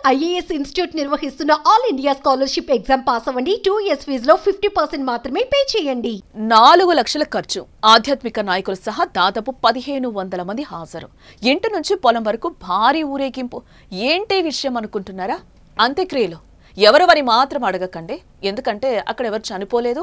IAS institute నిర్వహిస్తున్న all India scholarship exam pass అవ్వండి two years ఫీజులో ఫిఫ్టీ పర్సెంట్ మాత్రమే పే చేయండి నాలుగు లక్షల ఖర్చు ఆధ్యాత్మిక నాయకులు సహా దాదాపు పదిహేను వందల మంది హాజరు ఇంటి నుంచి పొలం వరకు భారీ ఊరేగింపు ఏంటి విషయం అనుకుంటున్నారా అంత్యక్రియలు ఎవరెవరి మాత్రం అడగకండి ఎందుకంటే అక్కడ ఎవరు చనిపోలేదు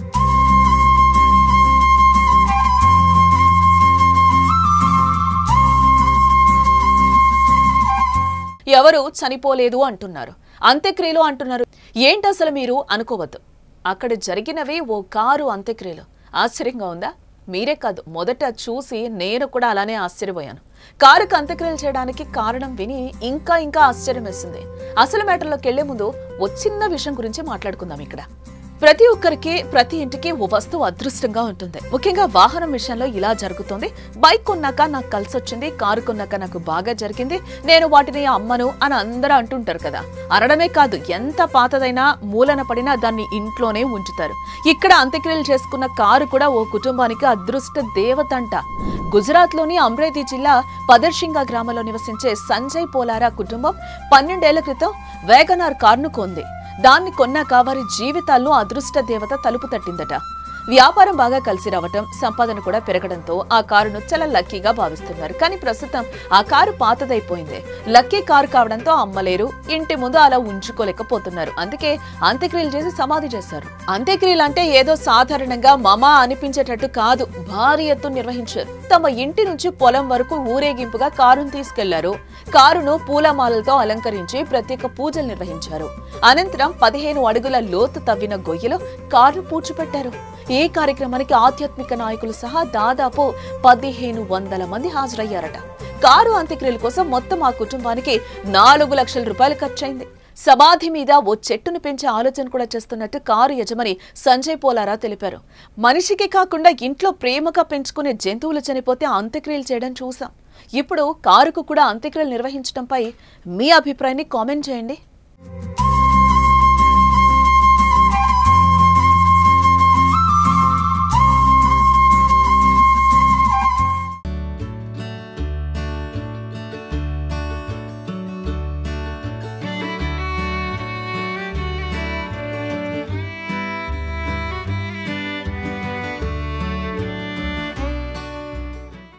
ఎవరు చనిపోలేదు అంటున్నారు అంత్యక్రియలు అంటున్నారు ఏంటి అసలు మీరు అనుకోవద్దు అక్కడ జరిగినవి ఓ కారు అంత్యక్రియలు ఆశ్చర్యంగా ఉందా మీరే కాదు మొదట చూసి నేను కూడా అలానే ఆశ్చర్యపోయాను కారుకు అంత్యక్రియలు చేయడానికి కారణం విని ఇంకా ఇంకా ఆశ్చర్యం వేసింది అసలు మ్యాటర్లోకి వెళ్లే ముందు ఓ చిన్న విషయం గురించి మాట్లాడుకుందాం ఇక్కడ ప్రతి ఒక్కరికి ప్రతి ఇంటికి ఓ వస్తువు అదృష్టంగా ఉంటుంది ముఖ్యంగా వాహనం విషయంలో ఇలా జరుగుతుంది బైక్ కొన్నాక నాకు కలిసి వచ్చింది కారు కొన్నాక నాకు బాగా జరిగింది నేను వాటిని అమ్మను అని అందరూ అంటుంటారు కదా అనడమే కాదు ఎంత పాతదైనా మూలన పడినా దాన్ని ఇంట్లోనే ఉంచుతారు ఇక్కడ అంత్యక్రియలు చేసుకున్న కారు కూడా ఓ కుటుంబానికి అదృష్ట దేవతంట గుజరాత్ లోని అమ్రేతి జిల్లా పదర్షింగా గ్రామంలో నివసించే సంజయ్ పోలారా కుటుంబం పన్నెండేళ్ల క్రితం వేగనార్ కారును కొంది దాన్ని కొన్నాక వారి జీవితాల్లో అదృష్ట దేవత తలుపు తట్టిందట వ్యాపారం బాగా కలిసి రావటం సంపాదన కూడా పెరగడంతో ఆ కారును చాలా లక్కీగా భావిస్తున్నారు కానీ ప్రస్తుతం ఆ కారు పాతదైపోయింది లక్కీ కారు కావడంతో అమ్మలేరు ఇంటి ముందు అలా ఉంచుకోలేకపోతున్నారు అందుకే అంత్యక్రియలు చేసి సమాధి చేశారు అంత్యక్రియలు అంటే ఏదో సాధారణంగా మమ అనిపించేటట్టు కాదు భారీ ఎత్తు నిర్వహించారు తమ ఇంటి నుంచి పొలం వరకు ఊరేగింపుగా కారును తీసుకెళ్లారు కారును పూలమాలలతో అలంకరించి ప్రత్యేక పూజలు నిర్వహించారు అనంతరం పదిహేను అడుగుల లోతు తవ్విన గొయ్యిలో కారును పూడ్చిపెట్టారు ఈ కార్యక్రమానికి ఆధ్యాత్మిక నాయకులు సహా దాదాపు పదిహేను వందల మంది హాజరయ్యారట కారు అంత్యక్రియల కోసం మొత్తం ఆ కుటుంబానికి నాలుగు లక్షల రూపాయలు ఖర్చయింది సమాధి మీద ఓ చెట్టును పెంచే ఆలోచన కూడా చేస్తున్నట్టు కారు యజమాని సంజయ్ పోలారా తెలిపారు మనిషికి కాకుండా ఇంట్లో ప్రేమగా పెంచుకునే జంతువులు చనిపోతే అంత్యక్రియలు చేయడం చూసాం ఇప్పుడు కారుకు కూడా అంత్యక్రియలు నిర్వహించడంపై మీ అభిప్రాయాన్ని కామెంట్ చేయండి